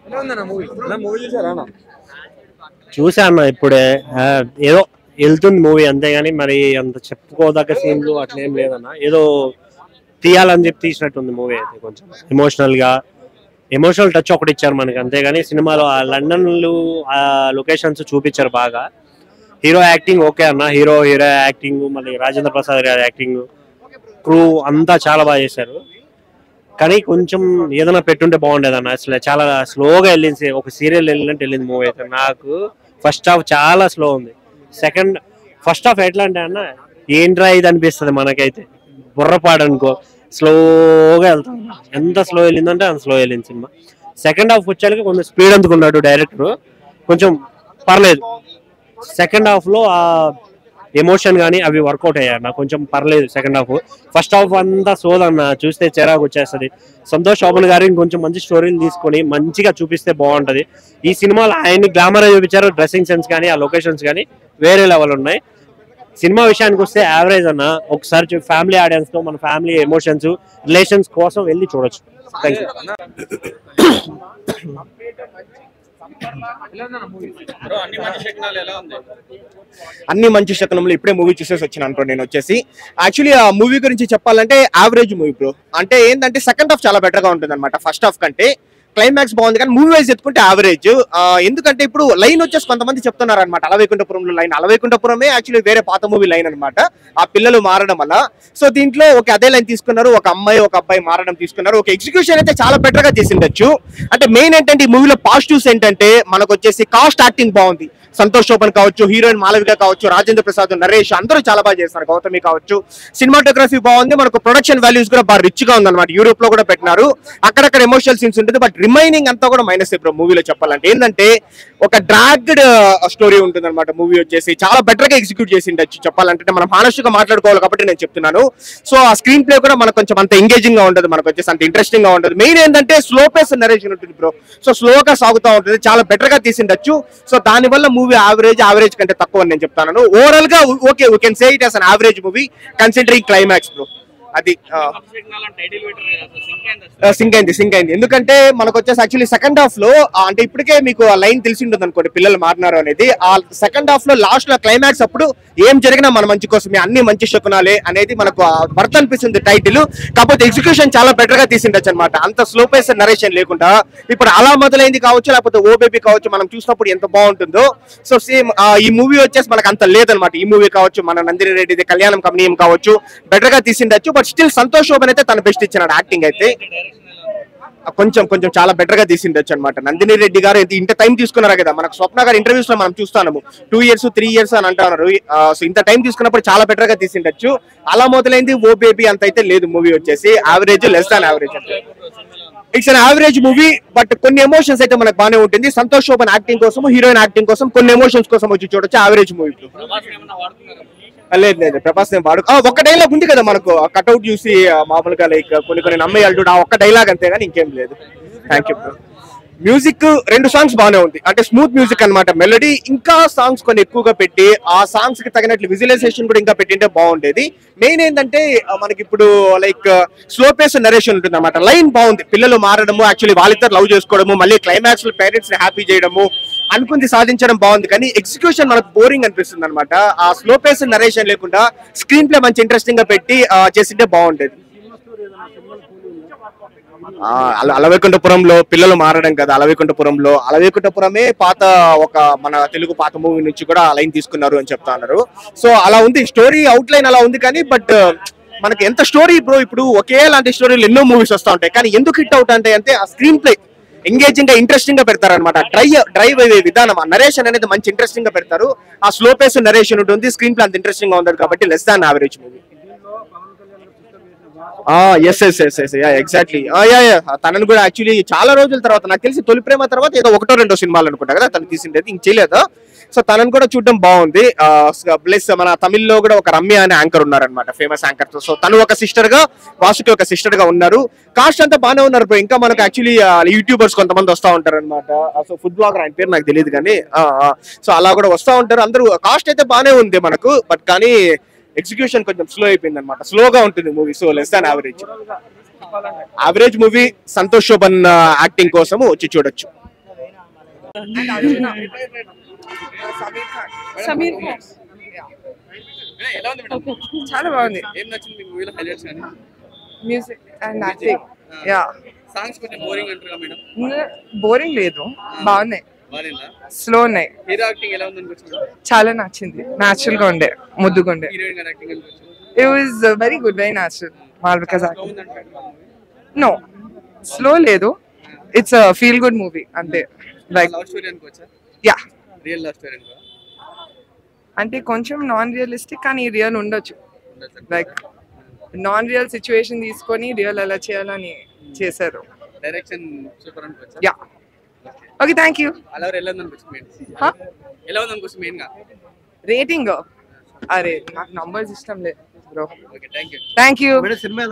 ఎలా ఉందన్న movie movie చూసారా అన్న చూసా అన్న ఇప్పుడే ఆ, ఏదో వెళ్తుంది మూవీ అంతేగాని మరి అంత చెప్పుకోదగ్గ సీన్లు అట్లా ఏం లేదన్న ఏదో తీయాలని చెప్పి తీసినట్టుంది మూవీ అయితే కొంచెం ఎమోషనల్ గా ఎమోషనల్ టచ్ ఒకటి ఇచ్చారు మనకి అంతేగాని సినిమాలో ఆ లండన్లు ఆ లొకేషన్స్ చూపించారు బాగా హీరో యాక్టింగ్ ఓకే అన్న హీరో హీరో యాక్టింగ్ మళ్ళీ రాజేంద్ర ప్రసాద్ గారి యాక్టింగ్ క్రూ అంతా చాలా బాగా చేశారు కానీ కొంచెం ఏదైనా పెట్టుంటే బాగుండేది అన్న అసలు చాలా స్లోగా వెళ్ళింది ఒక సీరియల్ వెళ్ళినట్టు వెళ్ళింది మూవీ అయితే నాకు ఫస్ట్ హాఫ్ చాలా స్లో ఉంది సెకండ్ ఫస్ట్ హాఫ్ ఎట్లా అంటే అన్న ఏంట్రా ఇది అనిపిస్తుంది మనకైతే బుర్రపాడు అనుకో స్లోగా వెళ్తాం ఎంత స్లో వెళ్ళిందంటే అంత స్లో వెళ్ళింది సినిమా సెకండ్ హాఫ్ వచ్చాక కొంచెం స్పీడ్ అందుకున్నాడు డైరెక్టర్ కొంచెం పర్లేదు సెకండ్ హాఫ్ లో ఆ ఎమోషన్ కానీ అవి వర్కౌట్ అయ్యాయి నాకు కొంచెం పర్లేదు సెకండ్ హాఫ్ ఫస్ట్ హాఫ్ అంతా సోదన్న చూస్తే చిరాకు వచ్చేస్తుంది సంతోష్ శోభన్ గారి కొంచెం మంచి స్టోరీలు తీసుకొని మంచిగా చూపిస్తే బాగుంటది ఈ సినిమాలో ఆయన్ని గ్లామర్ చూపించారు డ్రెస్సింగ్ సెన్స్ కానీ ఆ లొకేషన్స్ కానీ వేరే లెవెల్ ఉన్నాయి సినిమా విషయానికి వస్తే యావరేజ్ అన్న ఒకసారి ఫ్యామిలీ ఆడియన్స్ తో మన ఫ్యామిలీ ఎమోషన్స్ రిలేషన్స్ కోసం వెళ్ళి చూడొచ్చు థ్యాంక్ యూ ఎలా ఉందన్న మూవీ బ్రో అన్ని మంచి శకనాలు ఎలా ఉంది అన్ని మంచి శకనంలో ఇప్పుడే మూవీ చూసేసి వచ్చినాను బ్రో నేను వచ్చేసి యాక్చువల్లీ ఆ మూవీ గురించి చెప్పాలంటే యావరేజ్ మూవీ బ్రో అంటే ఏంటంటే సెకండ్ హాఫ్ చాలా బెటర్ గా ఉంటుంది అనమాట ఫస్ట్ హాఫ్ కంటే క్లైమాక్స్ బాగుంది కానీ మూవీ వైజ్ ఎత్తుకుంటే యావరేజ్ ఎందుకంటే ఇప్పుడు లైన్ వచ్చేసి కొంతమంది చెప్తున్నారు అనమాట అలవైకుంఠపురంలో లైన్ అలవైకుంఠపురమే యాక్చువల్లీ వేరే పాత మూవీ లైన్ అనమాట ఆ పిల్లలు మారడం వల్ల సో దీంట్లో ఒక అదే లైన్ తీసుకున్నారు ఒక అమ్మాయి ఒక అబ్బాయి మారడం తీసుకున్నారు ఒక ఎగ్జిక్యూషన్ అయితే చాలా బెటర్ గా చేసిండొచ్చు అంటే మెయిన్ ఏంటంటే ఈ మూవీలో పాజిటివ్స్ ఏంటంటే మనకు వచ్చేసి కాస్ట్ యాక్టింగ్ బాగుంది సంతోష్ శోభన్ కావచ్చు హీరోయిన్ మాలవిక కావచ్చు రాజేంద్ర ప్రసాద్ నరేష్ అందరూ చాలా బాగా చేస్తారు గౌతమి కావచ్చు సినిమాటోగ్రఫీ బాగుంది మనకు ప్రొడక్షన్ వాల్యూస్ కూడా బాగా రిచ్ గా ఉందన్నమాట యూరోప్ లో కూడా పెట్టినారు అక్కడక్కడ ఎమోషనల్ సీన్స్ ఉంటుంది బట్ రిమైనింగ్ అంతా కూడా మైనస్ ఇప్పుడు మూవీలో చెప్పాలంటే ఏంటంటే ఒక డ్రాగ్డ్ స్టోరీ ఉంటుంది అనమాట మూవీ వచ్చేసి చాలా బెటర్ గా ఎగ్జిక్యూట్ చేసి ఉండొచ్చు చెప్పాలంటే మనం హానెస్ట్ గా మాట్లాడుకోవాలి కాబట్టి నేను చెప్తున్నాను సో ఆ స్క్రీన్ ప్లే కూడా మనకు కొంచెం అంత ఎంగేజింగ్ గా ఉండదు మనకు వచ్చేసి అంత ఇంట్రెస్టింగ్ గా ఉండదు మెయిన్ ఏంటంటే స్లో పేస్ నరేషన్ ఉంటుంది బ్రో సో స్లోగా సాగుతూ ఉంటుంది చాలా బెటర్ గా తీసిండొచ్చు సో దానివల్ల మూవీ యావరేజ్ యావరేజ్ కంటే తక్కువ అని నేను చెప్తాను ఓవరాల్ గా okay we can say it as an average movie considering climax bro అది ఆ. శకనాలు టైటిల్ పెట్టారు సింక్ అయింది సింక్ అయింది సింక్ అయింది ఎందుకంటే మనకు వచ్చేసి యాక్చువల్లీ సెకండ్ హాఫ్ లో ఆ, అంటే ఇప్పటికే మీకు ఆ లైన్ తెలిసి ఉంటుంది అనుకోండి పిల్లలు మారినారు అనేది ఆ సెకండ్ హాఫ్ లో లాస్ట్ లో క్లైమాక్స్ అప్పుడు ఏం జరిగినా మన మంచి కోసమే అన్ని మంచి శకునాలే అనేది మనకు వర్త్ అనిపిస్తుంది టైటిల్ కాకపోతే ఎగ్జిక్యూషన్ చాలా బెటర్ గా తీసిండొచ్చు అనమాట అంత స్లో పేస్ నరేషన్ లేకుండా ఇప్పుడు అలా మొదలైంది కావచ్చు లేకపోతే ఓ బేబీ కావచ్చు మనం చూసినప్పుడు ఎంత బాగుంటుందో సో సేమ్ ఈ మూవీ వచ్చేసి మనకు అంత లేదనమాట ఈ మూవీ కావచ్చు మన నందిని రెడ్డిది కళ్యాణం కమనీయం కావచ్చు బెటర్ గా తీసిండొచ్చు బట్ స్టిల్ సంతోష్ శోభన్ అయితే తన బెస్ట్ ఇచ్చినాడు యాక్టింగ్ అయితే కొంచెం కొంచెం చాలా బెటర్ గా తీసిండొచ్చు అనమాట నందిని రెడ్డి గారు ఇంత- ఇంత టైం తీసుకున్నారు కదా మనకు స్వప్న గారు ఇంటర్వ్యూస్ లో మనం చూస్తాము టూ ఇయర్స్ త్రీ ఇయర్స్ అని అంటున్నారు సో ఇంత టైం తీసుకున్నప్పుడు చాలా బెటర్ గా తీసిండొచ్చు అలా మొదలైంది ఓ బేబీ అంత అయితే లేదు మూవీ వచ్చేసి average less than average it's an average movie but కొన్ని ఎమోషన్స్ అయితే మనకు బాగానే ఉంటుంది సంతోష్ శోభన్ యాక్టింగ్ కోసం హీరోయిన్ యాక్టింగ్ కోసం కొన్ని ఎమోషన్స్ కోసం వచ్చి చూడొచ్చు యావరేజ్ మూవీ ప్రభాస్ ఏమన్నా వాడుతున్నారు లేదు లేదు ప్రభాస్ నేను వాడు ఆ, ఒక్క డైలాగ్ ఉంది కదా మనకు కట్అవుట్ చూసి ఆ, మామూలుగా లైక్ కొన్ని కొన్ని నమ్మేయాలి ఆ ఒక్క డైలాగ్ అంతే కానీ ఇంకేం లేదు థ్యాంక్ యూ మ్యూజిక్ రెండు సాంగ్స్ బాగానే ఉంది అంటే స్మూత్ మ్యూజిక్ అన్నమాట మెలడీ ఇంకా సాంగ్స్ కొన్ని ఎక్కువగా పెట్టి ఆ సాంగ్స్ కి తగినట్లు విజువలైజేషన్ కూడా ఇంకా పెట్టింటే బాగుండేది మెయిన్ ఏంటంటే ఆ, మనకి ఇప్పుడు లైక్ స్లో పేస్ నరేషన్ ఉంటుంది అనమాట లైన్ బాగుంది పిల్లలు మారడము యాక్చువల్లీ వాళ్ళిద్దరు లవ్ చేసుకోవడము మళ్ళీ క్లైమాక్స్ లో పేరెంట్స్ ని హ్యాపీ చేయడము అనుకుంది సాధించడం బాగుంది కానీ ఎగ్జిక్యూషన్ మనకు బోరింగ్ అనిపిస్తుంది అనమాట ఆ స్లో పేస్ నరేషన్ లేకుండా స్క్రీన్ ప్లే మంచి ఇంట్రెస్టింగ్ గా పెట్టి ఆ, చేసింటే బాగుండేది ఆ, అల- అలవైకుంఠపురంలో పిల్లలు మారడం కదా అలవైకుంఠపురంలో అలవైకుంఠపురమే పాత ఒక మన తెలుగు పాత మూవీ నుంచి కూడా లైన్ తీసుకున్నారు అని చెప్తా ఉన్నారు సో అలా ఉంది స్టోరీ అవుట్ లైన్ అలా ఉంది కానీ బట్ మనకి ఎంత స్టోరీ బ్రో ఇప్పుడు ఒకేలాంటి స్టోరీలు ఎన్నో మూవీస్ వస్తూ ఉంటాయి కానీ ఎందుకు హిట్ అవుట్ అంటే అంటే ఆ స్క్రీన్ ప్లే ఎంగేజింగ్ గా ఇంట్రెస్టింగ్ గా పెడతారనమాట డ్రై డ్రైవ్ అయ్యే విధానం ఆ నరేషన్ అనేది మంచి ఇంట్రెస్టింగ్ గా పెడతారు ఆ స్లో పేస్ నరేషన్ ఉంటుంది స్క్రీన్ ప్లే అంత ఇంట్రెస్టింగ్ గా ఉండదు కాబట్టి less than average movie yes yes yes yes exactly తనను కూడా యాక్చువల్లీ చాలా రోజుల తర్వాత నాకు తెలిసి తొలి ప్రేమ తర్వాత ఏదో ఒకటో రెండో సినిమాలు అనుకుంటా కదా తను తీసిండేది ఇంక చేయలేదు సో తనను కూడా చూడడం బాగుంది ప్లస్ మన తమిళ్లో కూడా ఒక రమ్య అనే యాంకర్ ఉన్నారనమాట ఫేమస్ యాంకర్ సో తను ఒక సిస్టర్ గా వాసుకి ఒక సిస్టర్ గా ఉన్నారు కాస్ట్ అంతా బాగానే ఉన్నారు bro. ఇంకా మనకు యాక్చువల్లీ యూట్యూబర్స్ కొంతమంది వస్తా ఉంటారు అనమాట సో ఫుడ్ బ్లాగర్ ఆయన పేరు నాకు తెలియదు కానీ సో అలా కూడా వస్తా ఉంటారు అందరూ కాస్ట్ అయితే బాగానే ఉంది మనకు బట్ కానీ ఎగ్జిక్యూషన్ కొంచెం స్లో అయిపోయింది అనమాట స్లోగా ఉంటుంది movie so less than average average movie Santosh Sobhan acting కోసము వచ్చి చూడొచ్చు And Arjuna. Samir Khan. Samir Khan madam, ఎలా ఉంది మేడం చాలా బాగుంది ఏం నచ్చింది మీకు మూవీలో హైలైట్స్ కానీ music and acting yeah songs కొంచెం బోరింగ్ అంటారుగా మేడం బోరింగ్ లేదు బాగున్నాయి బాగాలేదా స్లో ఉన్నాయి హీరో యాక్టింగ్ ఎలా ఉంది అనిపించింది చాలా నచ్చింది న్యాచురల్ గా ఉండే ముద్దుగా ఉండే హీరోయిన్ గారి యాక్టింగ్ అనిపించింది it was very good very natural Malvika slow ఉందంటే నో స్లో లేదు ఇట్స్ ఫీల్ గుడ్ మూవీ అంతే లైక్ లవ్ స్టోరీ అనుకోవచ్చా యా రియల్ లవ్ స్టోరీ అనుకో అంటే కొంచెం నాన్ రియలిస్టిక్ కానీ రియల్ ఉండొచ్చు లైక్ నాన్ రియల్ సిచ్యువేషన్ తీసుకొని రియల్ ఎలా చేయాలని చేశారు డైరెక్షన్ సూపర్ అనుకోవచ్చా యా ఓకే థ్యాంక్ యూ అలా ఎలా ఉంది అనిపించింది మెయిన్ Huh? ఎలా ఉంది అనిపిస్తుంది మెయిన్ గా రేటింగ్ అరే నాకు నంబర్స్ ఇష్టం లేదు bro okay thank you thank you